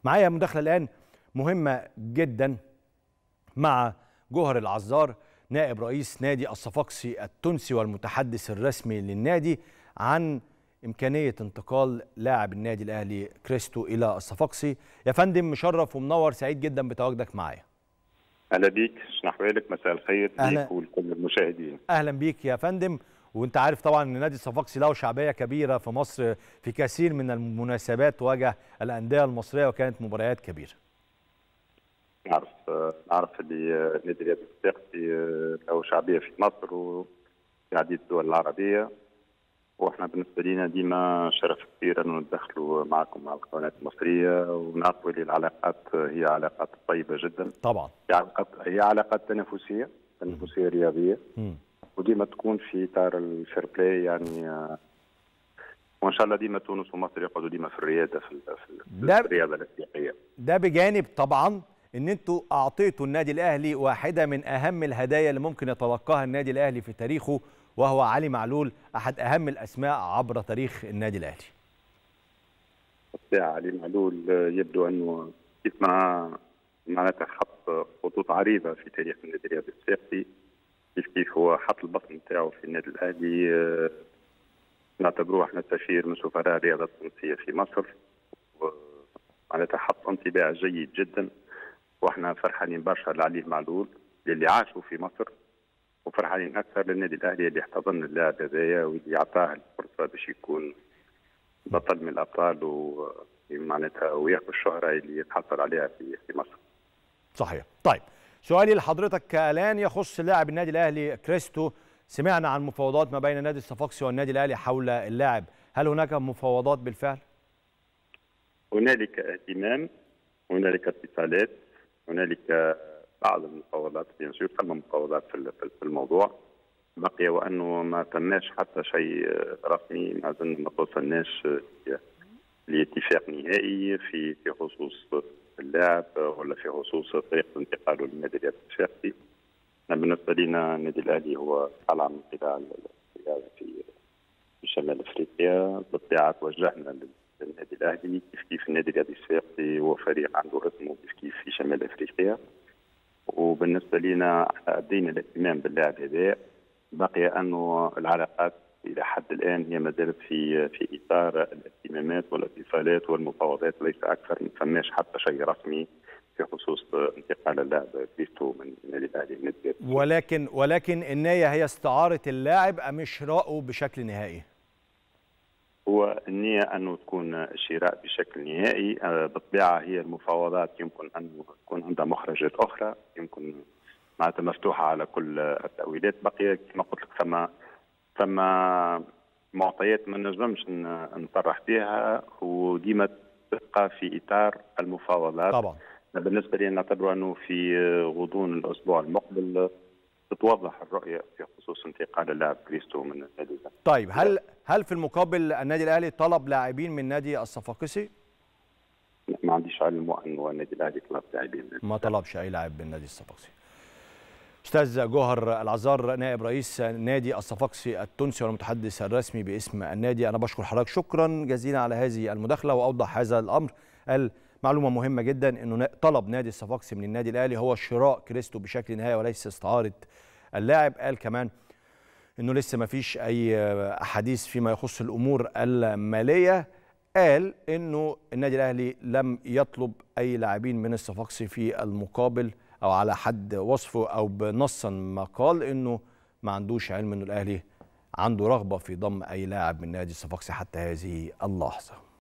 معايا مداخله الان مهمه جدا مع جوهر العزار نائب رئيس نادي الصفاقسي التونسي والمتحدث الرسمي للنادي عن إمكانية انتقال لاعب النادي الأهلي كريستو إلى الصفاقسي يا فندم مشرف ومنور سعيد جدا بتواجدك معايا اهلا بيك شنو احوالك مساء الخير أهلا. ليك ولكل المشاهدين أهلا بيك يا فندم وانت عارف طبعا ان نادي الصفاقسي له شعبيه كبيره في مصر في كثير من المناسبات واجه الانديه المصريه وكانت مباريات كبيره نعرف نعرف اللي آه، نادي الرياضي الصفاقسي آه، له شعبيه في مصر وفي عديد الدول العربيه واحنا بالنسبه لنا ديما شرف كبير انه ندخلوا معكم مع القناه المصريه ونعرفوا اللي العلاقات هي علاقات طيبه جدا طبعا هي علاقات هي علاقات تنافسيه تنافسيه رياضيه مم. وديما تكون في اطار الفير بلاي يعني آه، وان شاء الله ديما تونس ومصر يقعدوا ديما في الرياده في ال- في ال- ده- في الرياضه الافريقيه ده بجانب طبعا ان انتوا اعطيتوا النادي الاهلي واحده من اهم الهدايا اللي ممكن يتلقاها النادي الاهلي في تاريخه وهو علي معلول احد اهم الاسماء عبر تاريخ النادي الاهلي الساعة علي معلول آه، يبدو انه كيف ما معناتها حط خطوط عريضة في تاريخ النادي الرياضي الصفاقسي كيف كيف هو حط البصمة نتاعو في النادي الأهلي آه، نعتبروه احنا سفير من سفراء الرياضة التونسية في مصر و- معناتها حط انطباع جيد جدا واحنا فرحانين برشا لعلي معلول اللي عاشوا في مصر وفرحانين اكثر للنادي الاهلي اللي احتضن اللاعب هذايا واللي اعطاه الفرصه باش يكون بطل من الابطال ومعناتها وياخذ الشهره اللي يتحصل عليها في في مصر. صحيح طيب سؤالي لحضرتك الان يخص لاعب النادي الاهلي كريستو سمعنا عن مفاوضات ما بين نادي الصفاقسي والنادي الاهلي حول اللاعب هل هناك مفاوضات بالفعل هنالك اهتمام هنالك اتصالات هنالك بعض المفاوضات بيان سور ثم مفاوضات في ال- في الموضوع بقي وانه ما تماش حتى شيء رسمي ما زلنا ما توصلناش لاتفاق نهائي في في خصوص اللاعب ولا في خصوص طريقه انتقاله للنادي الرياضي الشرقي بالنسبه لنا النادي الاهلي هو قلعه من قلاع الرياضه في في شمال افريقيا بالطبيعه توجهنا لل- للنادي الاهلي كيف كيف النادي الرياضي الصفاقسي هو فريق عنده اسمه كيف كيف في شمال افريقيا وبالنسبه لنا احنا ادينا الاهتمام باللاعب هذا بقي انه العلاقات الى حد الان هي ما زالت في في اطار الاهتمامات والاتصالات والمفاوضات ليس اكثر ما فماش حتى شيء رسمي في خصوص انتقال اللاعب كريستو من النادي الاهلي للنادي الرياضي ولكن ولكن النية هي استعارة اللاعب أم إشراؤه بشكل نهائي؟ هو النية أنه تكون الشراء بشكل نهائي آه، بالطبيعة هي المفاوضات يمكن أن تكون عندها مخرجات أخرى يمكن معناتها مفتوحة على كل التأويلات بقي كما قلت لك ثم ثم معطيات ما نجمش ن- نصرح بها وديما تبقى في إطار المفاوضات طبعا بالنسبة لي نعتبر أنه في غضون الأسبوع المقبل تتوضح الرؤية في خصوص انتقال اللاعب كريستو من النادي الأهلي. طيب هل هل في المقابل النادي الأهلي طلب لاعبين من نادي الصفاقسي؟ ما عنديش علم انه النادي الاهلي طلب لاعبين ما طلبش أي لاعب من نادي الصفاقسي. أستاذ جوهر العزار نائب رئيس نادي الصفاقسي التونسي والمتحدث الرسمي باسم النادي أنا بشكر حضرتك شكرا جزيلا على هذه المداخلة وأوضح هذا الأمر قال معلومة مهمة جدا أنه نا- طلب نادي الصفاقسي من النادي الأهلي هو شراء كريستو بشكل نهائي وليس استعارة اللاعب قال كمان انه لسه ما فيش اي احاديث فيما يخص الامور الماليه قال انه النادي الاهلي لم يطلب اي لاعبين من الصفاقسي في المقابل او على حد وصفه او بنصا ما قال انه ما عندوش علم انه الاهلي عنده رغبه في ضم اي لاعب من نادي الصفاقسي حتى هذه اللحظه